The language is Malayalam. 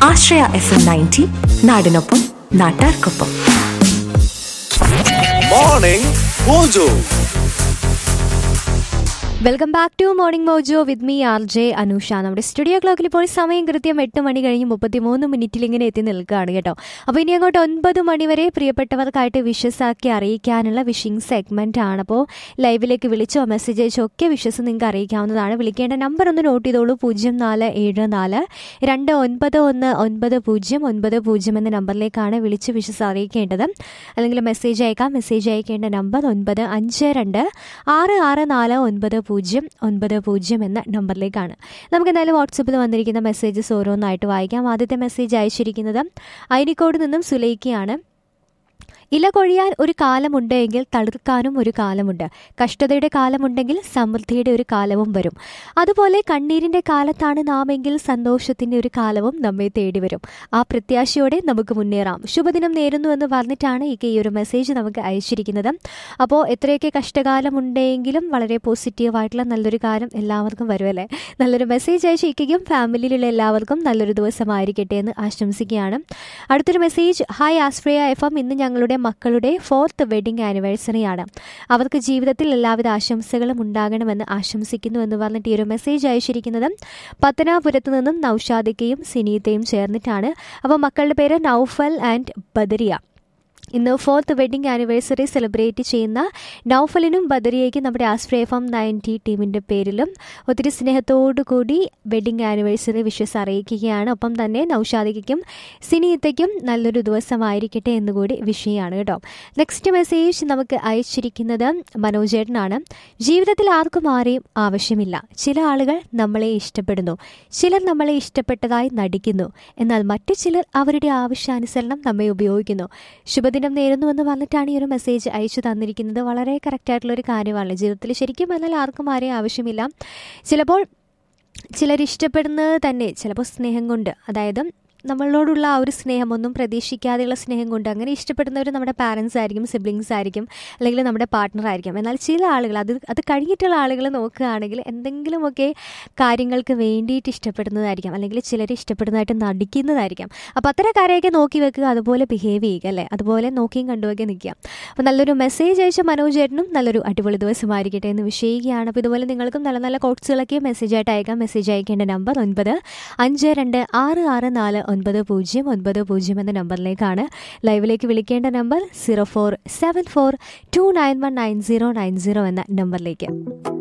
ആശ്രയ എഫ് എം നയൻറ്റി നാടിനൊപ്പം നാട്ടാർക്കൊപ്പം morning Mojo welcome back to morning Mojo with me R J Anusha നമ്മുടെ സ്റ്റുഡിയോ ക്ലോക്കിൽ ഇപ്പോൾ സമയം കൃത്യം എട്ട് മണി കഴിഞ്ഞ് മുപ്പത്തിമൂന്ന് മിനിറ്റിൽ ഇങ്ങനെ എത്തി നിൽക്കുകയാണ് കേട്ടോ അപ്പോൾ ഇനി അങ്ങോട്ട് ഒൻപത് മണി വരെ പ്രിയപ്പെട്ടവർക്കായിട്ട് വിഷസ് ആക്കി അറിയിക്കാനുള്ള വിഷിംഗ് സെഗ്മെന്റ് ആണ് അപ്പോൾ ലൈവിലേക്ക് വിളിച്ചോ മെസ്സേജ് അയച്ചോ ഒക്കെ വിഷസ് നിങ്ങൾക്ക് അറിയിക്കാവുന്നതാണ് വിളിക്കേണ്ട നമ്പർ ഒന്ന് നോട്ട് ചെയ്തോളൂ പൂജ്യം നാല് ഏഴ് നാല് രണ്ട് ഒൻപത് ഒന്ന് ഒൻപത് പൂജ്യം ഒൻപത് പൂജ്യം എന്ന നമ്പറിലേക്കാണ് വിളിച്ച് വിഷസ് അറിയിക്കേണ്ടത് അല്ലെങ്കിൽ മെസ്സേജ് അയക്കാം മെസ്സേജ് അയക്കേണ്ട നമ്പർ ഒൻപത് അഞ്ച് രണ്ട് ആറ് ആറ് നാല് ഒൻപത് പൂജ്യം ഒൻപത് പൂജ്യം എന്ന നമ്പറിലേക്കാണ് നമുക്ക് എന്തായാലും വാട്സപ്പിൽ വന്നിരിക്കുന്ന മെസ്സേജസ് ഓരോന്നായിട്ട് വായിക്കാം ആദ്യത്തെ മെസ്സേജ് അയച്ചിരിക്കുന്നത് അയനിക്കോട് നിന്നും സുലൈക്കയാണ് ഇല കൊഴിയാൻ ഒരു കാലമുണ്ട് എങ്കിൽ തളിർക്കാനും ഒരു കാലമുണ്ട് കഷ്ടതയുടെ കാലമുണ്ടെങ്കിൽ സമൃദ്ധിയുടെ ഒരു കാലവും വരും അതുപോലെ കണ്ണീരിന്റെ കാലത്താണ് നാമെങ്കിൽ സന്തോഷത്തിന്റെ ഒരു കാലവും നമ്മെ തേടി വരും ആ പ്രത്യാശയോടെ നമുക്ക് മുന്നേറാം ശുഭദിനം നേരുന്നു എന്ന് പറഞ്ഞിട്ടാണ് ഈ ഈ ഒരു മെസ്സേജ് നമുക്ക് അയച്ചിരിക്കുന്നത് അപ്പോൾ എത്രയൊക്കെ കഷ്ടകാലമുണ്ടെങ്കിലും വളരെ പോസിറ്റീവായിട്ടുള്ള നല്ലൊരു കാലം എല്ലാവർക്കും വരുമല്ലേ നല്ലൊരു മെസ്സേജ് അയച്ചിരിക്കുകയും ഫാമിലിയിലുള്ള എല്ലാവർക്കും നല്ലൊരു ദിവസമായിരിക്കട്ടെ എന്ന് ആശംസിക്കുകയാണ് അടുത്തൊരു മെസ്സേജ് ഹായ് ആസ്ട്രേയ എഫ് എം ഇന്ന് ഞങ്ങളുടെ മക്കളുടെ ഫോർത്ത് വെഡിങ് ആനിവേഴ്സറി ആണ് അവർക്ക് ജീവിതത്തിൽ എല്ലാവിധ ആശംസകളും ഉണ്ടാകണമെന്ന് ആശംസിക്കുന്നു എന്ന് പറഞ്ഞിട്ട് ഈ ഒരു മെസ്സേജ് അയച്ചിരിക്കുന്നത് പത്തനാപുരത്ത് നിന്നും നൌഷാദിക്കയും സിനീത്തയും ചേർന്നിട്ടാണ് അപ്പോൾ മക്കളുടെ പേര് നൌഫൽ ആൻഡ് ബദരിയ ഇന്ന് ഫോർത്ത് വെഡിങ് ആനിവേഴ്സറി സെലിബ്രേറ്റ് ചെയ്യുന്ന നൗഫലിനും ബദറിയയ്ക്കും നമ്മുടെ ആസ്ട്രേഫം നയൻറ്റി ടീമിൻ്റെ പേരിലും ഒത്തിരി സ്നേഹത്തോടു കൂടി വെഡിങ് ആനിവേഴ്സറി വിഷസ് അറിയിക്കുകയാണ് ഒപ്പം തന്നെ നൗഷാദിക്കും സിനിയത്തയ്ക്കും നല്ലൊരു ദിവസമായിരിക്കട്ടെ എന്നുകൂടി വിഷയമാണ് കേട്ടോ നെക്സ്റ്റ് മെസ്സേജ് നമുക്ക് അയച്ചിരിക്കുന്നത് മനോജേട്ടനാണ് ജീവിതത്തിൽ ആർക്കും ആരെയും ആവശ്യമില്ല ചില ആളുകൾ നമ്മളെ ഇഷ്ടപ്പെടുന്നു ചിലർ നമ്മളെ ഇഷ്ടപ്പെട്ടതായി നടിക്കുന്നു എന്നാൽ മറ്റു ചിലർ അവരുടെ ആവശ്യാനുസരണം നമ്മെ ഉപയോഗിക്കുന്നു ശുഭദിനം നേരുന്നു എന്ന് പറഞ്ഞിട്ടാണ് ഈ ഒരു മെസ്സേജ് അയച്ചു തന്നിരിക്കുന്നത് വളരെ കറക്റ്റായിട്ടുള്ള ഒരു കാര്യമാണ് ജീവിതത്തിൽ ശരിക്കും പറഞ്ഞാൽ ആർക്കും ആരെയും ആവശ്യമില്ല ചിലപ്പോൾ ചിലർ ഇഷ്ടപ്പെടുന്നത് തന്നെ ചിലപ്പോൾ സ്നേഹം കൊണ്ട് അതായത് നമ്മളോടുള്ള ആ ഒരു സ്നേഹമൊന്നും പ്രതീക്ഷിക്കാതെയുള്ള സ്നേഹം കൊണ്ട് അങ്ങനെ ഇഷ്ടപ്പെടുന്നവർ നമ്മുടെ പാരൻസ് ആയിരിക്കും സിബ്ലിങ്സ് ആയിരിക്കും അല്ലെങ്കിൽ നമ്മുടെ പാർട്ട്ണർ ആയിരിക്കും എന്നാൽ ചില ആളുകൾ അത് അത് കഴിഞ്ഞിട്ടുള്ള ആളുകൾ നോക്കുകയാണെങ്കിൽ എന്തെങ്കിലുമൊക്കെ കാര്യങ്ങൾക്ക് വേണ്ടിയിട്ട് ഇഷ്ടപ്പെടുന്നതായിരിക്കാം അല്ലെങ്കിൽ ചിലർ ഇഷ്ടപ്പെടുന്നതായിട്ട് നടിക്കുന്നതായിരിക്കും അപ്പോൾ അത്തരം കാര്യമൊക്കെ നോക്കി വെക്കുക അതുപോലെ ബിഹേവ് ചെയ്യുക അല്ലേ അതുപോലെ നോക്കിയും കണ്ടുമൊക്കെ നിൽക്കുക അപ്പോൾ നല്ലൊരു മെസ്സേജ് അയച്ച മനോജ് ചേട്ടനും നല്ലൊരു അടിപൊളി ദിവസമായിരിക്കട്ടെ എന്ന് വിഷയിക്കുകയാണ് അപ്പോൾ ഇതുപോലെ നിങ്ങൾക്കും നല്ല നല്ല കോട്സുകളൊക്കെ മെസ്സേജ് ആയിട്ട് അയക്കാം മെസ്സേജ് അയക്കേണ്ട നമ്പർ ഒൻപത് അഞ്ച് രണ്ട് ആറ് ആറ് നാല് ഒൻപത് പൂജ്യം ഒൻപത് പൂജ്യം എന്ന നമ്പറിലേക്കാണ് ലൈവിലേക്ക് വിളിക്കേണ്ട number zero four seven four two nine one nine zero nine zero എന്ന നമ്പറിലേക്ക്